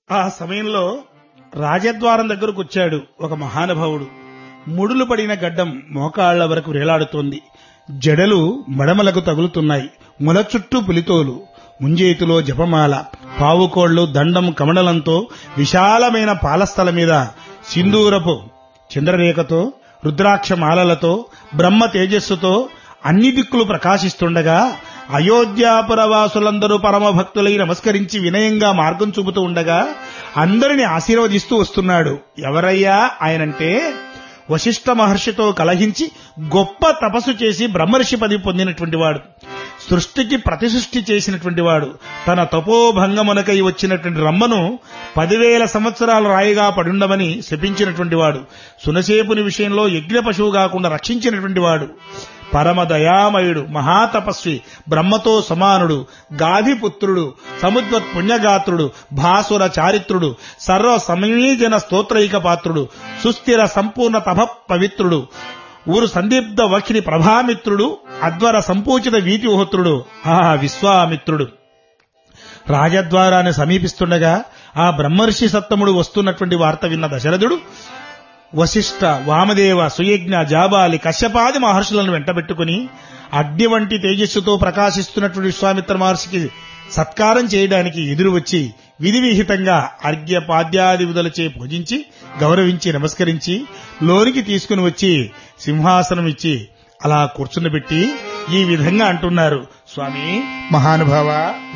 ఆ సమయంలో రాజద్వారం దగ్గరకు వచ్చాడు ఒక మహానుభావుడు ముడులు పడిన గడ్డం మోకాళ్ల వరకు వేలాడుతోంది జడలు మడమలకు తగులుతున్నాయి ముల చుట్టూ పులితోలు ముంజేతిలో జపమాల పావుకోళ్లు దండం కమడలంతో విశాలమైన పాలస్థల మీద సింధూరపు చంద్రరేఖతో రుద్రాక్ష మాలలతో బ్రహ్మ తేజస్సుతో అన్ని దిక్కులు ప్రకాశిస్తుండగా అయోధ్యాపురవాసులందరూ పరమ భక్తులై నమస్కరించి వినయంగా మార్గం చూపుతూ ఉండగా అందరిని ఆశీర్వదిస్తూ వస్తున్నాడు ఎవరయ్యా ఆయనంటే వశిష్ఠ మహర్షితో కలహించి గొప్ప తపస్సు చేసి బ్రహ్మర్షి పదవి పొందినటువంటి వాడు సృష్టికి ప్రతిసృష్టి చేసినటువంటి వాడు తన తపోభంగమునకై వచ్చినటువంటి రమ్మను పదివేల సంవత్సరాలు రాయిగా పడుండమని శపించినటువంటి వాడు సునసేపుని విషయంలో యజ్ఞ పశువు కాకుండా రక్షించినటువంటి వాడు పరమ దయామయుడు మహాతపస్వి బ్రహ్మతో సమానుడు గాధిపుత్రుడు సముద్వత్ పుణ్యగాత్రుడు భాసుర చారిత్రుడు సర్వ సమీజన స్తోత్రైక పాత్రుడు సుస్థిర సంపూర్ణ తప పవిత్రుడు ఊరు సందీప్త వక్షిని ప్రభామిత్రుడు అద్వర సంపూచిత వీతిహోత్రుడు ఆ విశ్వామిత్రుడు రాజద్వారాన్ని సమీపిస్తుండగా ఆ బ్రహ్మర్షి సత్తముడు వస్తున్నటువంటి వార్త విన్న దశరథుడు వశిష్ఠ వామదేవ సుయజ్ఞ జాబాలి కశ్యపాది మహర్షులను వెంటబెట్టుకుని అగ్ని వంటి తేజస్సుతో ప్రకాశిస్తున్నటువంటి విశ్వామిత్ర మహర్షికి సత్కారం చేయడానికి ఎదురు వచ్చి విధి విహితంగా అర్ఘ్య పాద్యాది విధులచే పూజించి గౌరవించి నమస్కరించి లోనికి తీసుకుని వచ్చి సింహాసనం ఇచ్చి అలా కూర్చుండబెట్టి ఈ విధంగా అంటున్నారు స్వామి మహానుభావ